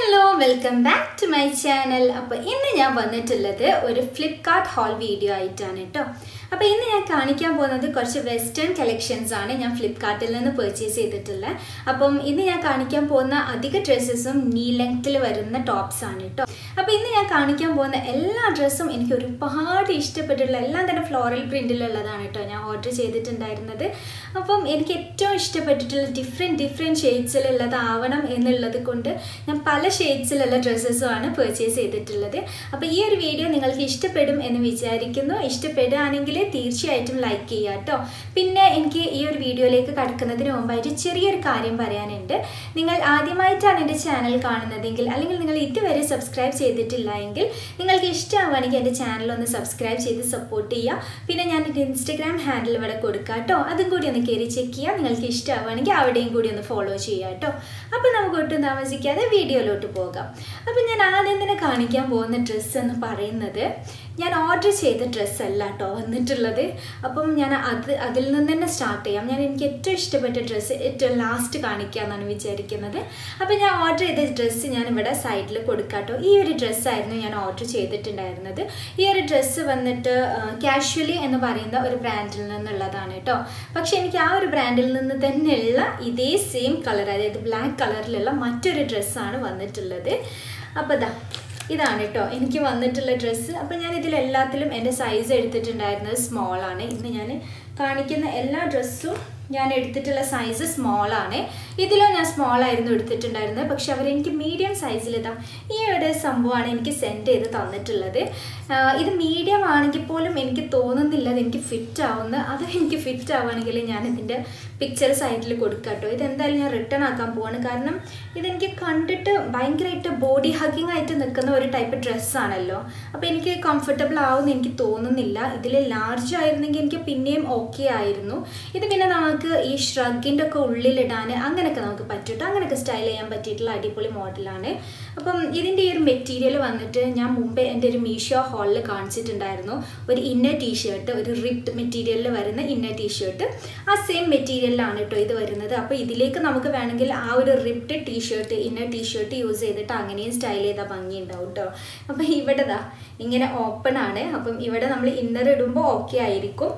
hello welcome back to my channel അപ്പോൾ ഇന്ന് ഞാൻ വന്നിട്ടുള്ളത് ഒരു ഫ്ലിപ്കാർട്ട് ഹോൾ വീഡിയോ ആയിട്ടാണ് കേട്ടോ അപ്പോൾ ഇന്ന് ഞാൻ കാണിക്കാൻ പോകുന്നത് കുറച്ച് വെസ്റ്റേൺ കളക്ഷൻസ് ആണ് ഞാൻ ഫ്ലിപ്കാർട്ടിൽ നിന്ന് പർച്ചേസ് ചെയ്തിട്ടുള്ളത് അപ്പം ഇന്ന് ഞാൻ കാണിക്കാൻ പോകുന്ന അധിക ഡ്രസ്സസും നീ ലെങ്ത്തിൽ വരുന്ന ടോപ്സ് ആണ് കേട്ടോ അപ്പോൾ ഇന്ന് ഞാൻ കാണിക്കാൻ പോകുന്ന എല്ലാ ഡ്രസ്സും എനിക്ക് ഒരുപാട് ഇഷ്ടപ്പെട്ടിട്ടുള്ള എല്ലാം തന്നെ ഫ്ലോറൽ പ്രിൻറ്റിലുള്ളതാണ് കേട്ടോ ഞാൻ ഓർഡർ ചെയ്തിട്ടുണ്ടായിരുന്നത് അപ്പം എനിക്ക് ഏറ്റവും ഇഷ്ടപ്പെട്ടിട്ടുള്ള ഡിഫറെൻറ്റ് ഡിഫറെൻറ്റ് ഷെയ്ഡ്സിലുള്ളതാവണം എന്നുള്ളത് കൊണ്ട് ഞാൻ പല ഷെയ്ഡ്സിലുള്ള ഡ്രസ്സസുമാണ് പർച്ചേസ് ചെയ്തിട്ടുള്ളത് അപ്പോൾ ഈ ഒരു വീഡിയോ നിങ്ങൾക്ക് ഇഷ്ടപ്പെടും എന്ന് വിചാരിക്കുന്നു ഇഷ്ടപ്പെടുകയാണെങ്കിൽ തീർച്ചയായിട്ടും ലൈക്ക് ചെയ്യുക കേട്ടോ പിന്നെ എനിക്ക് ഈ ഒരു വീഡിയോയിലേക്ക് കടക്കുന്നതിന് മുമ്പായിട്ട് ചെറിയൊരു കാര്യം പറയാനുണ്ട് നിങ്ങൾ ആദ്യമായിട്ടാണ് എൻ്റെ ചാനൽ കാണുന്നതെങ്കിൽ അല്ലെങ്കിൽ നിങ്ങൾ ഇതുവരെ സബ്സ്ക്രൈബ് ചെയ്തിട്ടില്ല എങ്കിൽ നിങ്ങൾക്ക് ഇഷ്ടമാവുകയാണെങ്കിൽ എൻ്റെ ചാനൽ ഒന്ന് സബ്സ്ക്രൈബ് ചെയ്ത് സപ്പോർട്ട് ചെയ്യുക പിന്നെ ഞാൻ എൻ്റെ ഇൻസ്റ്റഗ്രാം ഹാൻഡിൽ ഇവിടെ കൊടുക്കാം കേട്ടോ അതും കൂടി ഒന്ന് കയറി ചെക്ക് ചെയ്യുക നിങ്ങൾക്ക് ഇഷ്ടമാവുകയാണെങ്കിൽ അവിടെയും കൂടി ഒന്ന് ഫോളോ ചെയ്യുക കേട്ടോ അപ്പോൾ നമുക്ക് ഒട്ടും താമസിക്കാതെ വീഡിയോയിലോട്ട് പോകാം അപ്പോൾ ഞാൻ ആദ്യം തന്നെ കാണിക്കാൻ പോകുന്ന ഡ്രസ്സ് എന്ന് പറയുന്നത് ഞാൻ ഓർഡർ ചെയ്ത ഡ്രസ്സല്ല കേട്ടോ വന്നിട്ടുള്ളത് അപ്പം ഞാൻ അത് അതിൽ നിന്ന് തന്നെ സ്റ്റാർട്ട് ചെയ്യാം ഞാൻ എനിക്ക് ഏറ്റവും ഇഷ്ടപ്പെട്ട ഡ്രസ്സ് ഏറ്റവും ലാസ്റ്റ് കാണിക്കാമെന്നാണ് വിചാരിക്കുന്നത് അപ്പം ഞാൻ ഓർഡർ ചെയ്ത ഡ്രസ്സ് ഞാൻ ഇവിടെ സൈഡിൽ കൊടുക്കാം കേട്ടോ ഈ ഒരു ഡ്രസ്സായിരുന്നു ഞാൻ ഓർഡർ ചെയ്തിട്ടുണ്ടായിരുന്നത് ഈ ഒരു ഡ്രസ്സ് വന്നിട്ട് കാഷ്വലി എന്ന് പറയുന്ന ഒരു ബ്രാൻഡിൽ നിന്നുള്ളതാണ് കേട്ടോ പക്ഷെ എനിക്ക് ആ ഒരു ബ്രാൻഡിൽ നിന്ന് തന്നെയുള്ള ഇതേ സെയിം കളർ അതായത് ബ്ലാക്ക് കളറിലുള്ള മറ്റൊരു ഡ്രസ്സാണ് വന്നിട്ടുള്ളത് അപ്പോൾ ഇതാ ഇതാണ് കേട്ടോ എനിക്ക് വന്നിട്ടുള്ള ഡ്രസ്സ് അപ്പോൾ ഞാൻ ഇതിലെല്ലാത്തിലും എൻ്റെ സൈസ് എടുത്തിട്ടുണ്ടായിരുന്നത് സ്മോൾ ആണ് ഇന്ന് ഞാൻ കാണിക്കുന്ന എല്ലാ ഡ്രസ്സും ഞാൻ എടുത്തിട്ടുള്ള സൈസ് സ്മോൾ ആണ് ഇതിലും ഞാൻ സ്മോൾ ആയിരുന്നു എടുത്തിട്ടുണ്ടായിരുന്നത് പക്ഷെ അവർ എനിക്ക് മീഡിയം സൈസിൽ ഇതാ ഈ ഒരു സംഭവമാണ് എനിക്ക് സെൻഡ് ചെയ്ത് തന്നിട്ടുള്ളത് ഇത് മീഡിയം ആണെങ്കിൽ പോലും എനിക്ക് തോന്നുന്നില്ല അത് എനിക്ക് ഫിറ്റ് ആവുന്ന അത് എനിക്ക് ഫിറ്റ് ആവുകയാണെങ്കിൽ ഞാൻ ഇതിൻ്റെ പിക്ചർ സൈഡിൽ കൊടുക്കാം കേട്ടോ ഇതെന്തായാലും ഞാൻ റിട്ടേൺ ആക്കാൻ പോവാണ് കാരണം ഇതെനിക്ക് കണ്ടിട്ട് ഭയങ്കരമായിട്ട് ബോഡി ഹഗിങ് ആയിട്ട് നിൽക്കുന്ന ഒരു ടൈപ്പ് ഡ്രസ്സാണല്ലോ അപ്പോൾ എനിക്ക് കംഫർട്ടബിൾ ആവുമെന്ന് എനിക്ക് തോന്നുന്നില്ല ഇതിൽ ലാർജ് ആയിരുന്നെങ്കിൽ എനിക്ക് പിന്നെയും ഓക്കെ ആയിരുന്നു ഇത് പിന്നെ നമുക്ക് ഈ ഷ്രഗിൻ്റെ ഒക്കെ ഉള്ളിലിടാൻ അങ്ങനെയൊക്കെ നമുക്ക് പറ്റും അങ്ങനെയൊക്കെ സ്റ്റൈൽ ചെയ്യാൻ പറ്റിയിട്ടുള്ള അടിപൊളി മോഡലാണ് അപ്പം ഇതിൻ്റെ ഈ ഒരു മെറ്റീരിയൽ വന്നിട്ട് ഞാൻ മുമ്പേ എൻ്റെ ഒരു മീഷോ ഹാളിൽ കാണിച്ചിട്ടുണ്ടായിരുന്നു ഒരു ഇന്നർ ടീഷർട്ട് ഒരു റിപ്ഡ് മെറ്റീരിയലിൽ വരുന്ന ഇന്നർ ടീഷർട്ട് ആ സെയിം മെറ്റീരിയലിലാണ് കേട്ടോ ഇത് വരുന്നത് അപ്പോൾ ഇതിലേക്ക് നമുക്ക് വേണമെങ്കിൽ ആ ഒരു ripped t shirt inner t shirt use ചെയ്തിട്ട് അങ്ങനെയും സ്റ്റൈൽ ചെയ്താൽ ഭംഗി ഉണ്ടാവും കേട്ടോ അപ്പം ഇവിടെ ദാ ഇങ്ങനെ ഓപ്പൺ ആണ് അപ്പം ഇവിടെ നമ്മൾ ഇന്നർ ഇടുമ്പോൾ ഓക്കെ ആയിരിക്കും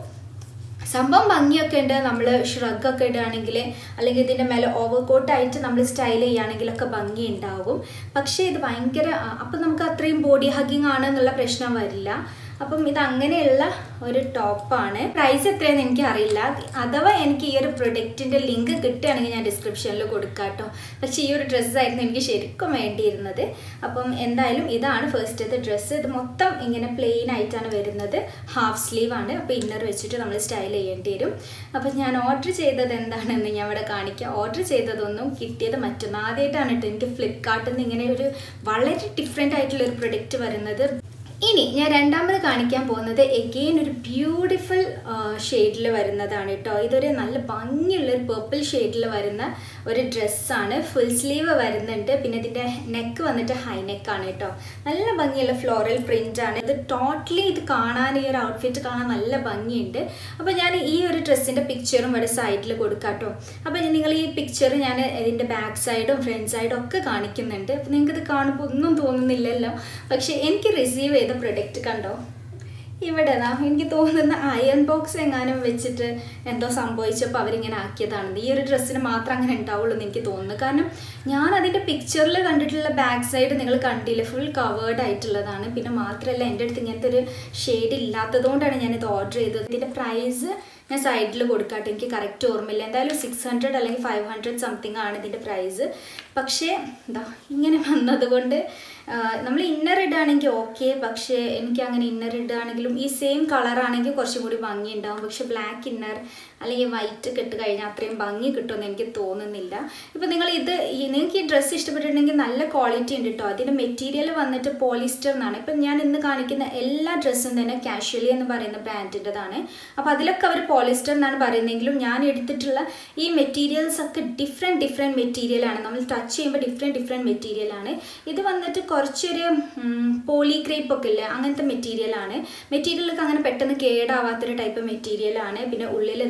സംഭവം ഭംഗിയൊക്കെ ഉണ്ട് നമ്മൾ ഷ്രഗൊക്കെ ഇടുകയാണെങ്കിൽ അല്ലെങ്കിൽ ഇതിൻ്റെ മേലെ ഓവർ കോട്ടായിട്ട് നമ്മൾ സ്റ്റൈൽ ചെയ്യുകയാണെങ്കിലൊക്കെ ഭംഗി ഉണ്ടാവും പക്ഷേ ഇത് ഭയങ്കര അപ്പം നമുക്ക് അത്രയും ബോഡി ഹഗിങ് ആണ് എന്നുള്ള പ്രശ്നം വരില്ല അപ്പം ഇത് അങ്ങനെയുള്ള ഒരു ടോപ്പാണ് പ്രൈസ് എത്രയാണെന്ന് എനിക്ക് അറിയില്ല അഥവാ എനിക്ക് ഈ ഒരു പ്രൊഡക്റ്റിൻ്റെ ലിങ്ക് കിട്ടുകയാണെങ്കിൽ ഞാൻ ഡിസ്ക്രിപ്ഷനിൽ കൊടുക്കാം കേട്ടോ പക്ഷേ ഈ ഒരു ഡ്രസ്സായിരുന്നു എനിക്ക് ശരിക്കും വേണ്ടിയിരുന്നത് അപ്പം എന്തായാലും ഇതാണ് ഫസ്റ്റത്തെ ഡ്രസ്സ് ഇത് മൊത്തം ഇങ്ങനെ പ്ലെയിൻ ആയിട്ടാണ് വരുന്നത് ഹാഫ് സ്ലീവ് ആണ് അപ്പോൾ ഇന്നർ വെച്ചിട്ട് നമ്മൾ സ്റ്റൈൽ ചെയ്യേണ്ടി വരും അപ്പം ഞാൻ ഓർഡർ ചെയ്തത് എന്താണെന്ന് ഞാൻ ഇവിടെ കാണിക്കാം ഓർഡർ ചെയ്തതൊന്നും കിട്ടിയത് മറ്റൊന്ന് ആദ്യമായിട്ടാണ് കേട്ടോ എനിക്ക് ഫ്ലിപ്കാർട്ടിൽ നിന്ന് ഇങ്ങനെ ഒരു വളരെ ഡിഫറെൻ്റ് ആയിട്ടുള്ള ഒരു പ്രൊഡക്റ്റ് വരുന്നത് ഇനി ഞാൻ രണ്ടാമത് കാണിക്കാൻ പോകുന്നത് എഗെയിൻ ഒരു ബ്യൂട്ടിഫുൾ ഷെയ്ഡിൽ വരുന്നതാണ് കേട്ടോ ഇതൊരു നല്ല ഭംഗിയുള്ള ഒരു പേർപ്പിൾ ഷെയ്ഡിൽ വരുന്ന ഒരു ഡ്രസ്സാണ് ഫുൾ സ്ലീവ് വരുന്നുണ്ട് പിന്നെ ഇതിൻ്റെ നെക്ക് വന്നിട്ട് ഹൈ നെക്കാണ് കേട്ടോ നല്ല ഭംഗിയുള്ള ഫ്ലോറൽ പ്രിൻ്റ് ആണ് ഇത് ടോട്ടലി ഇത് കാണാൻ ഈ ഒരു ഔട്ട്ഫിറ്റ് കാണാൻ നല്ല ഭംഗിയുണ്ട് അപ്പോൾ ഞാൻ ഈ ഒരു ഡ്രസ്സിൻ്റെ പിക്ചറും ഇവിടെ സൈഡിൽ കൊടുക്കാം കേട്ടോ അപ്പോൾ നിങ്ങൾ ഈ പിക്ചർ ഞാൻ ഇതിൻ്റെ ബാക്ക് സൈഡും ഫ്രണ്ട് സൈഡും ഒക്കെ കാണിക്കുന്നുണ്ട് അപ്പോൾ നിങ്ങൾക്ക് ഇത് കാണുമ്പോൾ ഒന്നും തോന്നുന്നില്ലല്ലോ പക്ഷേ എനിക്ക് റിസീവ് ചെയ്ത പ്രൊഡക്റ്റ് കണ്ടോ ഇവിടെ എനിക്ക് തോന്നുന്ന അയൺ ബോക്സ് എങ്ങാനും വെച്ചിട്ട് എന്തോ സംഭവിച്ചപ്പോൾ അവരിങ്ങനെ ആക്കിയതാണ് ഈ ഒരു ഡ്രസ്സിന് മാത്രം അങ്ങനെ ഉണ്ടാവുള്ളൂ എന്ന് എനിക്ക് തോന്നുന്നു കാരണം ഞാൻ അതിൻ്റെ പിക്ചറിൽ കണ്ടിട്ടുള്ള ബാക്ക് സൈഡ് നിങ്ങൾ കണ്ടില്ല ഫുൾ കവേർഡ് ആയിട്ടുള്ളതാണ് പിന്നെ മാത്രമല്ല എൻ്റെ അടുത്ത് ഇങ്ങനത്തെ ഒരു ഷെയ്ഡ് ഇല്ലാത്തതുകൊണ്ടാണ് ഞാനിത് ഓർഡർ ചെയ്തത് ഇതിൻ്റെ പ്രൈസ് ഞാൻ സൈഡിൽ കൊടുക്കാട്ടെ എനിക്ക് കറക്റ്റ് ഓർമ്മയില്ല എന്തായാലും സിക്സ് ഹൺഡ്രഡ് അല്ലെങ്കിൽ ഫൈവ് ഹൺഡ്രഡ് സംതിങ് ആണ് ഇതിൻ്റെ പ്രൈസ് പക്ഷേ എന്താ ഇങ്ങനെ വന്നതുകൊണ്ട് നമ്മൾ ഇന്നർ ഇടുകയാണെങ്കിൽ ഓക്കെ പക്ഷേ എനിക്ക് അങ്ങനെ ഇന്നർ ഇടുകയാണെങ്കിലും ഈ സെയിം കളറാണെങ്കിൽ കുറച്ചും കൂടി ഭംഗി ഉണ്ടാവും പക്ഷേ ബ്ലാക്ക് ഇന്നർ അല്ലെങ്കിൽ വൈറ്റ് കിട്ട് കഴിഞ്ഞാൽ അത്രയും ഭംഗി കിട്ടുമെന്ന് എനിക്ക് തോന്നുന്നില്ല ഇപ്പം നിങ്ങൾ ഇത് നിങ്ങൾക്ക് ഈ ഡ്രസ്സ് ഇഷ്ടപ്പെട്ടിട്ടുണ്ടെങ്കിൽ നല്ല ക്വാളിറ്റി ഉണ്ട് കേട്ടോ അതിൻ്റെ മെറ്റീരിയൽ വന്നിട്ട് പോളിസ്റ്റർ എന്നാണ് ഇപ്പം ഞാൻ ഇന്ന് കാണിക്കുന്ന എല്ലാ ഡ്രസ്സും തന്നെ കാഷ്വലി എന്ന് പറയുന്ന ബ്രാൻഡിൻ്റെതാണ് അപ്പോൾ അതിലൊക്കെ അവർ പോളിസ്റ്റർ എന്നാണ് പറയുന്നതെങ്കിലും ഞാൻ എടുത്തിട്ടുള്ള ഈ മെറ്റീരിയൽസ് ഒക്കെ ഡിഫറെൻറ്റ് ഡിഫറെൻറ്റ് മെറ്റീരിയലാണ് നമ്മൾ ടച്ച് ചെയ്യുമ്പോൾ ഡിഫറെൻറ്റ് ഡിഫറെൻറ്റ് മെറ്റീരിയലാണ് ഇത് വന്നിട്ട് കുറച്ചൊരു പോളി ക്രേപ്പ് ഒക്കെ ഇല്ലേ അങ്ങനത്തെ മെറ്റീരിയലാണ് മെറ്റീരിയലൊക്കെ അങ്ങനെ പെട്ടെന്ന് കേടാവാത്തൊരു ടൈപ്പ് മെറ്റീരിയലാണ് പിന്നെ ഉള്ളിലിതാ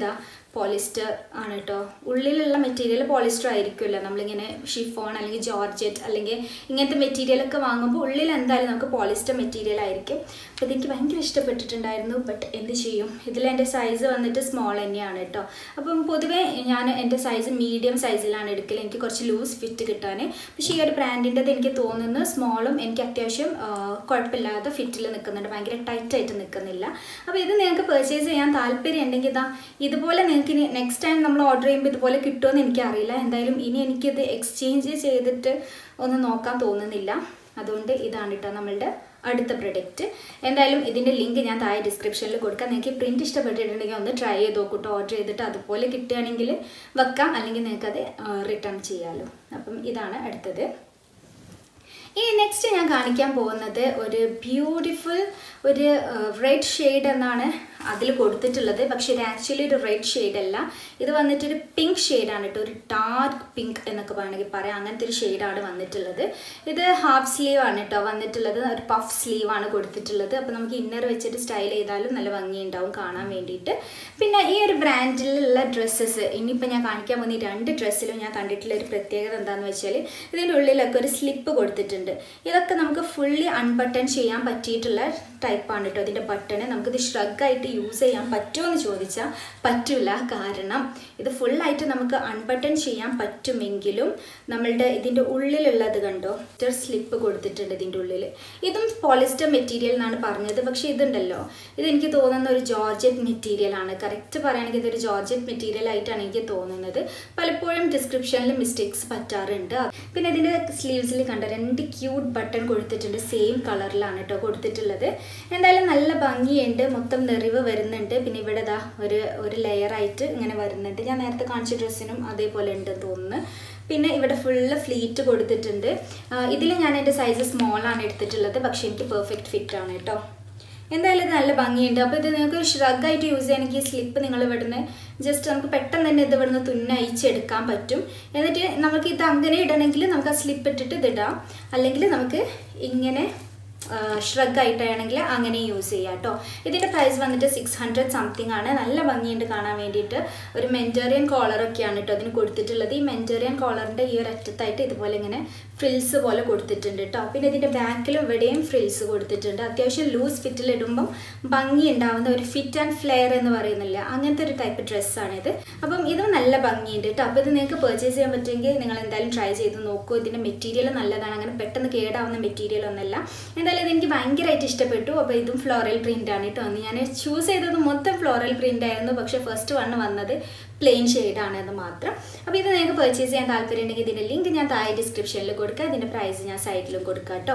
പോളിസ്റ്റർ ആണ് കേട്ടോ ഉള്ളിലുള്ള മെറ്റീരിയൽ പോളിസ്റ്റർ ആയിരിക്കുമല്ലോ നമ്മളിങ്ങനെ ഷിഫോൺ അല്ലെങ്കിൽ ജോർജറ്റ് അല്ലെങ്കിൽ ഇങ്ങനത്തെ മെറ്റീരിയലൊക്കെ വാങ്ങുമ്പോൾ ഉള്ളിൽ എന്തായാലും നമുക്ക് പോളിസ്റ്റർ മെറ്റീരിയൽ ആയിരിക്കും അപ്പോൾ ഇതെനിക്ക് ഭയങ്കര ഇഷ്ടപ്പെട്ടിട്ടുണ്ടായിരുന്നു ബട്ട് എന്ത് ചെയ്യും ഇതിൽ എൻ്റെ സൈസ് വന്നിട്ട് സ്മോൾ തന്നെയാണ് കേട്ടോ അപ്പം പൊതുവേ ഞാൻ എൻ്റെ സൈസ് മീഡിയം സൈസിലാണ് എടുക്കൽ എനിക്ക് കുറച്ച് ലൂസ് ഫിറ്റ് കിട്ടാൻ പക്ഷേ ഈ ഒരു ബ്രാൻഡിൻ്റെത് എനിക്ക് തോന്നുന്നു സ്മോളും എനിക്ക് അത്യാവശ്യം ആ, കുഴപ്പമില്ലാതെ ഫിറ്റിൽ നിൽക്കുന്നുണ്ട് ഭയങ്കര ടൈറ്റ് ആയിട്ട് നിൽക്കുന്നില്ല അപ്പോൾ ഇത് നിങ്ങൾക്ക് പർച്ചേസ് ചെയ്യാൻ താല്പര്യം ഉണ്ടെങ്കിൽ ഇതാ ഇതുപോലെ നിങ്ങൾക്ക് ഇനി നെക്സ്റ്റ് ടൈം നമ്മൾ ഓർഡർ ചെയ്യുമ്പോൾ ഇതുപോലെ കിട്ടുമെന്ന് എനിക്കറിയില്ല എന്തായാലും ഇനി എനിക്കിത് എക്സ്ചേഞ്ച് ചെയ്തിട്ട് ഒന്ന് നോക്കാൻ തോന്നുന്നില്ല അതുകൊണ്ട് ഇതാണ് കേട്ടോ നമ്മളുടെ അടുത്ത പ്രൊഡക്റ്റ് എന്തായാലും ഇതിൻ്റെ ലിങ്ക് ഞാൻ താഴെ ഡിസ്ക്രിപ്ഷനിൽ കൊടുക്കാം നിങ്ങൾക്ക് പ്രിൻറ്റ് ഇഷ്ടപ്പെട്ടിട്ടുണ്ടെങ്കിൽ ഒന്ന് ട്രൈ ചെയ്ത് നോക്കൂട്ടോ ഓർഡർ ചെയ്തിട്ട് അതുപോലെ കിട്ടുകയാണെങ്കിൽ വെക്കാം അല്ലെങ്കിൽ നിങ്ങൾക്കത് റിട്ടേൺ ചെയ്യാമല്ലോ അപ്പം ഇതാണ് അടുത്തത് ഇനി നെക്സ്റ്റ് ഞാൻ കാണിക്കാൻ പോകുന്നത് ഒരു ബ്യൂട്ടിഫുൾ ഒരു റെഡ് ഷെയ്ഡ് എന്നാണ് അതിൽ കൊടുത്തിട്ടുള്ളത് പക്ഷേ ഇത് ആക്ച്വലി ഒരു റെഡ് ഷെയ്ഡ് അല്ല ഇത് വന്നിട്ടൊരു പിങ്ക് ഷെയ്ഡാണ് കേട്ടോ ഒരു ഡാർക്ക് പിങ്ക് എന്നൊക്കെ വേണമെങ്കിൽ പറയാം അങ്ങനത്തെ ഒരു ഷെയ്ഡാണ് വന്നിട്ടുള്ളത് ഇത് ഹാഫ് സ്ലീവ് ആണ് കേട്ടോ വന്നിട്ടുള്ളത് ഒരു പഫ് സ്ലീവ് ആണ് കൊടുത്തിട്ടുള്ളത് അപ്പോൾ നമുക്ക് ഇന്നർ വെച്ചിട്ട് സ്റ്റൈൽ ചെയ്താലും നല്ല ഭംഗിയുണ്ടാവും കാണാൻ വേണ്ടിയിട്ട് പിന്നെ ഈ ഒരു ബ്രാൻഡിലുള്ള ഡ്രസ്സസ് ഇനിയിപ്പോൾ ഞാൻ കാണിക്കാൻ പോകുന്ന ഈ രണ്ട് ഡ്രസ്സിലും ഞാൻ കണ്ടിട്ടുള്ള ഒരു പ്രത്യേകത എന്താണെന്ന് വെച്ചാൽ ഇതിൻ്റെ ഉള്ളിലൊക്കെ ഒരു സ്ലിപ്പ് കൊടുത്തിട്ടുണ്ട് ഇതൊക്കെ നമുക്ക് ഫുള്ളി അൺബട്ടൺ ചെയ്യാൻ പറ്റിയിട്ടുള്ള ടൈപ്പാണ് കേട്ടോ ഇതിൻ്റെ ബട്ടണ് നമുക്കിത് ഷ്രഗായിട്ട് യൂസ് ചെയ്യാൻ പറ്റുമോ എന്ന് ചോദിച്ചാൽ പറ്റില്ല കാരണം ഇത് ഫുള്ളായിട്ട് നമുക്ക് അൺബട്ടൺ ചെയ്യാൻ പറ്റുമെങ്കിലും നമ്മളുടെ ഇതിൻ്റെ ഉള്ളിലുള്ളത് കണ്ടോ ഒരു സ്ലിപ്പ് കൊടുത്തിട്ടുണ്ട് ഇതിൻ്റെ ഉള്ളിൽ ഇതും പോളിസ്റ്റർ മെറ്റീരിയൽ എന്നാണ് പറഞ്ഞത് പക്ഷേ ഇതുണ്ടല്ലോ ഇത് എനിക്ക് തോന്നുന്ന ഒരു ജോർജറ്റ് മെറ്റീരിയൽ ആണ് കറക്റ്റ് പറയുകയാണെങ്കിൽ ഇതൊരു ജോർജറ്റ് മെറ്റീരിയൽ ആയിട്ടാണ് എനിക്ക് തോന്നുന്നത് പലപ്പോഴും ഡിസ്ക്രിപ്ഷനിൽ മിസ്റ്റേക്സ് പറ്റാറുണ്ട് പിന്നെ ഇതിൻ്റെ സ്ലീവ്സിൽ കണ്ട രണ്ട് ക്യൂട്ട് ബട്ടൺ കൊടുത്തിട്ടുണ്ട് സെയിം കളറിലാണ് കേട്ടോ കൊടുത്തിട്ടുള്ളത് എന്തായാലും നല്ല ഭംഗിയുണ്ട് മൊത്തം നിറിവ് വരുന്നുണ്ട് പിന്നെ ഇവിടെ ദാ ഒരു ഒരു ലെയർ ആയിട്ട് ഇങ്ങനെ വരുന്നുണ്ട് ഞാൻ നേരത്തെ കാണിച്ച ഡ്രസ്സിനും അതേപോലെ ഉണ്ടെന്ന് തോന്നുന്നു പിന്നെ ഇവിടെ ഫുള്ള് ഫ്ലീറ്റ് കൊടുത്തിട്ടുണ്ട് ഇതിൽ ഞാൻ എൻ്റെ സൈസ് സ്മോൾ ആണ് എടുത്തിട്ടുള്ളത് പക്ഷേ എനിക്ക് പെർഫെക്റ്റ് ഫിറ്റ് ആണ് കേട്ടോ എന്തായാലും ഇത് നല്ല ഭംഗിയുണ്ട് അപ്പോൾ ഇത് നിങ്ങൾക്ക് ഷ്രഗായിട്ട് യൂസ് ചെയ്യണമെങ്കിൽ ഈ സ്ലിപ്പ് നിങ്ങൾ ഇവിടുന്ന് ജസ്റ്റ് നമുക്ക് പെട്ടെന്ന് തന്നെ ഇത് ഇവിടുന്ന് തുന്ന അയച്ചെടുക്കാൻ പറ്റും എന്നിട്ട് നമുക്ക് ഇത് അങ്ങനെ ഇടണമെങ്കിൽ നമുക്ക് ആ സ്ലിപ്പ് ഇട്ടിട്ട് ഇത് ഇടാം അല്ലെങ്കിൽ നമുക്ക് ഇങ്ങനെ ഷ്രഗ് ആയിട്ടാണെങ്കിൽ അങ്ങനെ യൂസ് ചെയ്യാം കേട്ടോ ഇതിൻ്റെ പ്രൈസ് വന്നിട്ട് സിക്സ് ഹൺഡ്രഡ് സംതിങ് ആണ് നല്ല ഭംഗിയുണ്ട് കാണാൻ വേണ്ടിയിട്ട് ഒരു മെൻറ്റേറിയൻ കോളറൊക്കെയാണ് കേട്ടോ അതിന് കൊടുത്തിട്ടുള്ളത് ഈ മെൻറ്റേറിയൻ കോളറിൻ്റെ ഈ ഒരു അറ്റത്തായിട്ട് ഇതുപോലെ ഇങ്ങനെ ഫ്രിൽസ് പോലെ കൊടുത്തിട്ടുണ്ട് കേട്ടോ പിന്നെ ഇതിൻ്റെ ബാക്കിലും ഇവിടെയും ഫ്രിൽസ് കൊടുത്തിട്ടുണ്ട് അത്യാവശ്യം ലൂസ് ഫിറ്റിൽ ഇടുമ്പം ഭംഗി ഉണ്ടാവുന്ന ഒരു ഫിറ്റ് ആൻഡ് ഫ്ലെയർ എന്ന് പറയുന്നില്ല അങ്ങനത്തെ ഒരു ടൈപ്പ് ഡ്രസ്സാണിത് അപ്പം ഇതും നല്ല ഭംഗിയുണ്ട് കേട്ടോ അപ്പോൾ ഇത് നിങ്ങൾക്ക് പർച്ചേസ് ചെയ്യാൻ പറ്റുമെങ്കിൽ നിങ്ങൾ എന്തായാലും ട്രൈ ചെയ്ത് നോക്കൂ ഇതിൻ്റെ മെറ്റീരിയൽ നല്ലതാണ് അങ്ങനെ പെട്ടെന്ന് കേടാവുന്ന മെറ്റീരിയൽ ഒന്നല്ല എന്തായാലും ഇതെനിക്ക് ഭയങ്കരമായിട്ട് ഇഷ്ടപ്പെട്ടു അപ്പോൾ ഇതും ഫ്ലോറൽ പ്രിൻ്റ് ആണ് കേട്ടോ അന്ന് ഞാൻ ചൂസ് ചെയ്തത് മൊത്തം ഫ്ലോറൽ പ്രിൻ്റ് ആയിരുന്നു പക്ഷേ ഫസ്റ്റ് വണ്ണ് വന്നത് പ്ലെയിൻ ഷെയ്ഡാണ് എന്ന് മാത്രം അപ്പോൾ ഇത് നിങ്ങൾക്ക് പർച്ചേസ് ചെയ്യാൻ താല്പര്യം ഉണ്ടെങ്കിൽ ഇതിൻ്റെ ലിങ്ക് ഞാൻ താഴെ ഡിസ്ക്രിപ്ഷനിൽ കൊടുക്കുക ഇതിൻ്റെ പ്രൈസ് ഞാൻ സൈറ്റിലും കൊടുക്കാം കേട്ടോ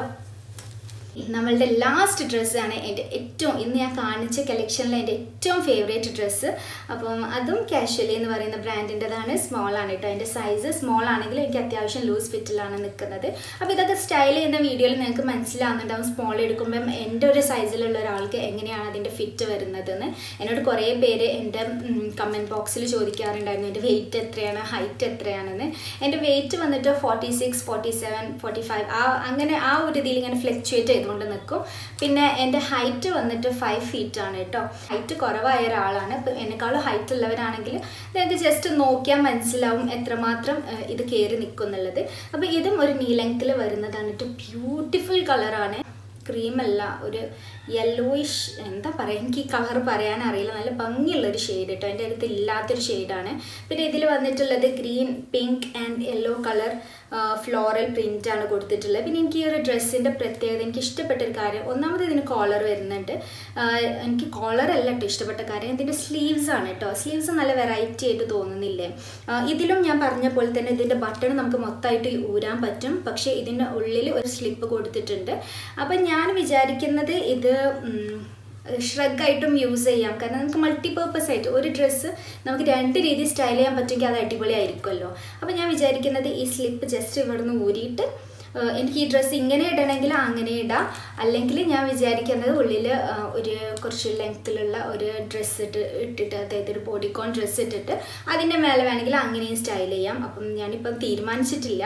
നമ്മളുടെ ലാസ്റ്റ് ഡ്രസ്സാണ് എൻ്റെ ഏറ്റവും ഇന്ന് ഞാൻ കാണിച്ച കളക്ഷനിലെ എൻ്റെ ഏറ്റവും ഫേവറേറ്റ് ഡ്രസ്സ് അപ്പം അതും കാഷ്വലി എന്ന് പറയുന്ന ബ്രാൻഡിൻ്റെതാണ് സ്മോൾ ആണ് കേട്ടോ എൻ്റെ സൈസ് സ്മോൾ ആണെങ്കിലും എനിക്ക് അത്യാവശ്യം ലൂസ് ഫിറ്റിലാണ് നിൽക്കുന്നത് അപ്പോൾ ഇതൊക്കെ സ്റ്റൈൽ ചെയ്യുന്ന വീഡിയോയിൽ നിങ്ങൾക്ക് മനസ്സിലാവുന്നുണ്ടാവും സ്മോൾ എടുക്കുമ്പം എൻ്റെ ഒരു സൈസിലുള്ള ഒരാൾക്ക് എങ്ങനെയാണ് അതിൻ്റെ ഫിറ്റ് വരുന്നതെന്ന് എന്നോട് കുറേ പേര് എൻ്റെ കമൻറ്റ് ബോക്സിൽ ചോദിക്കാറുണ്ടായിരുന്നു എൻ്റെ വെയിറ്റ് എത്രയാണ് ഹൈറ്റ് എത്രയാണെന്ന് എൻ്റെ വെയിറ്റ് വന്നിട്ട് forty six forty seven forty five ആ അങ്ങനെ ആ ഒരു രീതിയിൽ ഇങ്ങനെ ഫ്ലക്ച്വേറ്റ് ചെയ്തുകൊണ്ട് നിൽക്കും പിന്നെ എൻ്റെ ഹൈറ്റ് വന്നിട്ട് ഫൈവ് ഫീറ്റ് ആണ് കേട്ടോ ഹൈറ്റ് കുറവായ ഒരാളാണ് ഇപ്പം എന്നെക്കാളും ഹൈറ്റ് ഉള്ളവരാണെങ്കിൽ നിങ്ങൾക്ക് ജസ്റ്റ് നോക്കിയാൽ മനസ്സിലാവും എത്രമാത്രം ഏഹ്, ഇത് കയറി നിൽക്കുന്നുള്ളത് അപ്പോൾ ഇതും ഒരു നീ ലെങ്ത്തിൽ വരുന്നതാണ് കേട്ടോ ബ്യൂട്ടിഫുൾ കളറാണ് ക്രീം അല്ല ഒരു യെല്ലോയിഷ് എന്താ പറയുക എനിക്ക് ഈ കളർ പറയാൻ അറിയില്ല നല്ല ഭംഗിയുള്ളൊരു ഷെയ്ഡ് കേട്ടോ എൻ്റെ അടുത്ത് ഇല്ലാത്തൊരു ഷെയ്ഡാണ് പിന്നെ ഇതിൽ വന്നിട്ടുള്ളത് green pink and yellow colour floral print ആണ് കൊടുത്തിട്ടുള്ളത് പിന്നെ എനിക്ക് ഈ ഒരു ഡ്രസ്സിൻ്റെ പ്രത്യേകത എനിക്ക് ഇഷ്ടപ്പെട്ട ഒരു കാര്യം ഒന്നാമത് ഇതിന് കോളർ വരുന്നുണ്ട് ആ, എനിക്ക് കോളർ അല്ല കേട്ടോ ഇഷ്ടപ്പെട്ട കാര്യം ഇതിൻ്റെ സ്ലീവ്സ് ആണ് കേട്ടോ സ്ലീവ്സ് നല്ല വെറൈറ്റി ആയിട്ട് തോന്നുന്നില്ലേ ആ, ഇതിലും ഞാൻ പറഞ്ഞ പോലെ തന്നെ ഇതിൻ്റെ ബട്ടൺ നമുക്ക് മൊത്തമായിട്ട് ഊരാൻ പറ്റും പക്ഷേ ഇതിൻ്റെ ഉള്ളിൽ ഒരു സ്ലിപ്പ് കൊടുത്തിട്ടുണ്ട് അപ്പം ഞാൻ വിചാരിക്കുന്നത് ഇത് ഉം, ഷ്രഗായിട്ടും യൂസ് ചെയ്യാം കാരണം നമുക്ക് മൾട്ടിപർപ്പസ് ആയിട്ട് ഒരു ഡ്രസ്സ് നമുക്ക് രണ്ട് രീതിയിൽ സ്റ്റൈൽ ചെയ്യാൻ പറ്റുമെങ്കിൽ അത് അടിപൊളിയായിരിക്കുമല്ലോ അപ്പോൾ ഞാൻ വിചാരിക്കുന്നത് ഈ സ്ലിപ്പ് ജസ്റ്റ് ഇവിടുന്ന് ഊരിയിട്ട് ഏഹ് എനിക്ക് ഈ ഡ്രസ്സ് ഇങ്ങനെ ഇടണമെങ്കിൽ അങ്ങനെ ഇടാം അല്ലെങ്കിൽ ഞാൻ വിചാരിക്കുന്നത് ഉള്ളിൽ ഒരു കുറച്ച് ലെങ്ത്തിലുള്ള ഒരു ഡ്രസ്സ് ഇട്ട് ഇട്ടിട്ട് അതായത് ഒരു ബോഡിക്കോൺ ഡ്രസ്സ് ഇട്ടിട്ട് അതിൻ്റെ മേലെ വേണമെങ്കിൽ അങ്ങനെയും സ്റ്റൈൽ ചെയ്യാം അപ്പം ഞാനിപ്പം തീരുമാനിച്ചിട്ടില്ല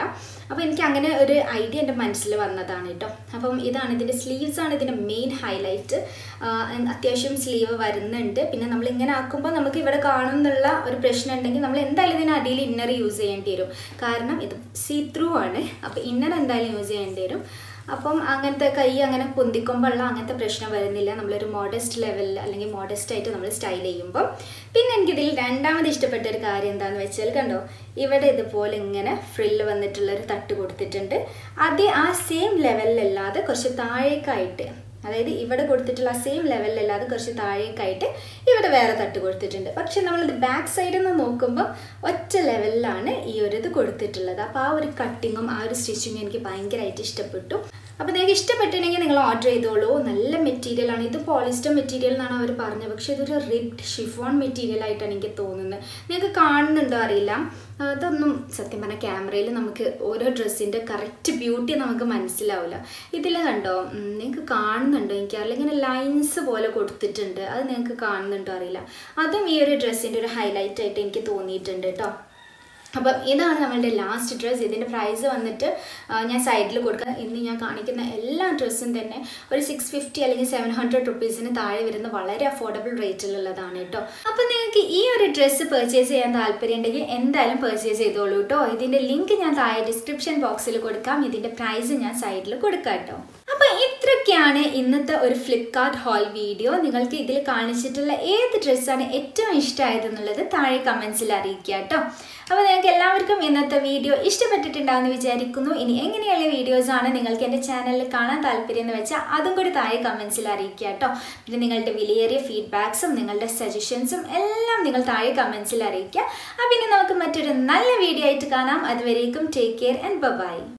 അപ്പോൾ എനിക്ക് അങ്ങനെ ഒരു ഐഡിയ എൻ്റെ മനസ്സിൽ വന്നതാണ് കേട്ടോ അപ്പം ഇതാണ് ഇതിൻ്റെ സ്ലീവ്സ് ആണ് ഇതിൻ്റെ മെയിൻ ഹൈലൈറ്റ് അത്യാവശ്യം സ്ലീവ് വരുന്നുണ്ട് പിന്നെ നമ്മൾ ഇങ്ങനെ ആക്കുമ്പോൾ നമുക്ക് ഇവിടെ കാണുന്നുള്ള ഒരു പ്രശ്നം ഉണ്ടെങ്കിൽ നമ്മൾ എന്തായാലും ഇതിന് അടിയിൽ ഇന്നർ യൂസ് ചെയ്യേണ്ടി വരും കാരണം ഇത് സീ ത്രൂ ആണ് അപ്പോൾ ഇന്നർ എന്തായാലും യൂസ് ചെയ്യേണ്ടി വരും അപ്പം അങ്ങനത്തെ കൈ അങ്ങനെ പൊന്തിക്കുമ്പോഴുള്ള അങ്ങനത്തെ പ്രശ്നം വരുന്നില്ല നമ്മളൊരു മോഡസ്റ്റ് ലെവലിൽ അല്ലെങ്കിൽ മോഡസ്റ്റ് ആയിട്ട് നമ്മൾ സ്റ്റൈൽ ചെയ്യുമ്പം പിന്നെ എനിക്കിതിൽ രണ്ടാമത് ഇഷ്ടപ്പെട്ട ഒരു കാര്യം എന്താണെന്ന് വെച്ചാൽ കണ്ടോ ഇവിടെ ഇതുപോലെ ഇങ്ങനെ ഫ്രില്ല് വന്നിട്ടുള്ളൊരു തട്ട് കൊടുത്തിട്ടുണ്ട് അതേ ആ സെയിം ലെവലിലല്ലാതെ കുറച്ച് താഴേക്കായിട്ട് അതായത് ഇവിടെ കൊടുത്തിട്ടുള്ള സെയിം ലെവലിലല്ലാതെ കുറച്ച് താഴേക്കായിട്ട് ഇവിടെ വേറെ തട്ട് കൊടുത്തിട്ടുണ്ട് പക്ഷെ നമ്മളിത് ബാക്ക് സൈഡിൽ നിന്ന് നോക്കുമ്പോൾ ഒറ്റ ലെവലിലാണ് ഈ ഒരു ഇത് കൊടുത്തിട്ടുള്ളത് അപ്പോൾ ആ ഒരു കട്ടിങ്ങും ആ ഒരു സ്റ്റിച്ചിങ്ങും എനിക്ക് ഭയങ്കരമായിട്ട് ഇഷ്ടപ്പെട്ടു അപ്പോൾ നിങ്ങൾക്ക് ഇഷ്ടപ്പെട്ടിട്ടുണ്ടെങ്കിൽ നിങ്ങൾ ഓർഡർ ചെയ്തോളൂ നല്ല മെറ്റീരിയലാണ് ഇത് പോളിസ്റ്റർ മെറ്റീരിയൽ എന്നാണ് അവർ പറഞ്ഞത് പക്ഷേ ഇതൊരു റിബ്ഡ് ഷിഫോൺ മെറ്റീരിയൽ ആയിട്ടാണ് എനിക്ക് തോന്നുന്നത് നിങ്ങൾക്ക് കാണുന്നുണ്ടോ അറിയില്ല അതൊന്നും സത്യം പറഞ്ഞാൽ ക്യാമറയിൽ നമുക്ക് ഓരോ ഡ്രസ്സിൻ്റെ കറക്റ്റ് ബ്യൂട്ടി നമുക്ക് മനസ്സിലാവില്ല ഇതിൽ കണ്ടോ നിങ്ങൾക്ക് കാണുന്നുണ്ടോ എനിക്കറിയില്ല ഇങ്ങനെ ലൈൻസ് പോലെ കൊടുത്തിട്ടുണ്ട് അത് നിങ്ങൾക്ക് കാണുന്നുണ്ടോ അറിയില്ല അതും ഈ ഒരു ഡ്രസ്സിൻ്റെ ഒരു ഹൈലൈറ്റ് ആയിട്ട് എനിക്ക് തോന്നിയിട്ടുണ്ട് കേട്ടോ അപ്പം ഇതാണ് നമ്മളുടെ ലാസ്റ്റ് ഡ്രസ്സ് ഇതിൻ്റെ പ്രൈസ് വന്നിട്ട് ഞാൻ സൈഡിൽ കൊടുക്കുക ഇന്ന് ഞാൻ കാണിക്കുന്ന എല്ലാ ഡ്രസ്സും തന്നെ ഒരു സിക്സ് ഫിഫ്റ്റി അല്ലെങ്കിൽ സെവൻ ഹൺഡ്രഡ് റുപ്പീസിന് താഴെ വരുന്ന വളരെ അഫോർഡബിൾ റേറ്റിലുള്ളതാണ് കേട്ടോ അപ്പം നിങ്ങൾക്ക് ഈ ഒരു ഡ്രസ്സ് പർച്ചേസ് ചെയ്യാൻ താല്പര്യം ഉണ്ടെങ്കിൽ എന്തായാലും പർച്ചേസ് ചെയ്തോളൂ കേട്ടോ ഇതിൻ്റെ ലിങ്ക് ഞാൻ താഴെ ഡിസ്ക്രിപ്ഷൻ ബോക്സിൽ കൊടുക്കാം ഇതിൻ്റെ പ്രൈസ് ഞാൻ സൈഡിൽ കൊടുക്കാം കേട്ടോ അപ്പോൾ ഇത്രയൊക്കെയാണ് ഇന്നത്തെ ഒരു ഫ്ലിപ്കാർട്ട് ഹോൾ വീഡിയോ നിങ്ങൾക്ക് ഇതിൽ കാണിച്ചിട്ടുള്ള ഏത് ഡ്രസ്സാണ് ഏറ്റവും ഇഷ്ടമായതെന്നുള്ളത് താഴെ കമൻസിൽ അറിയിക്കുക കേട്ടോ അപ്പോൾ നിങ്ങൾക്ക് എല്ലാവർക്കും ഇന്നത്തെ വീഡിയോ ഇഷ്ടപ്പെട്ടിട്ടുണ്ടാവുമെന്ന് വിചാരിക്കുന്നു ഇനി എങ്ങനെയുള്ള വീഡിയോസാണ് നിങ്ങൾക്ക് എൻ്റെ ചാനലിൽ കാണാൻ താല്പര്യം എന്ന് വെച്ചാൽ അതും കൂടി താഴെ കമൻസിൽ അറിയിക്കുക കേട്ടോ പിന്നെ നിങ്ങളുടെ വിലയേറിയ ഫീഡ്ബാക്സും നിങ്ങളുടെ സജഷൻസും എല്ലാം നിങ്ങൾ താഴെ കമൻസിൽ അറിയിക്കുക അപ്പോൾ ഇനി നമുക്ക് മറ്റൊരു നല്ല വീഡിയോ ആയിട്ട് കാണാം അതുവരേക്കും ടേക്ക് കെയർ ആൻഡ് ബൈ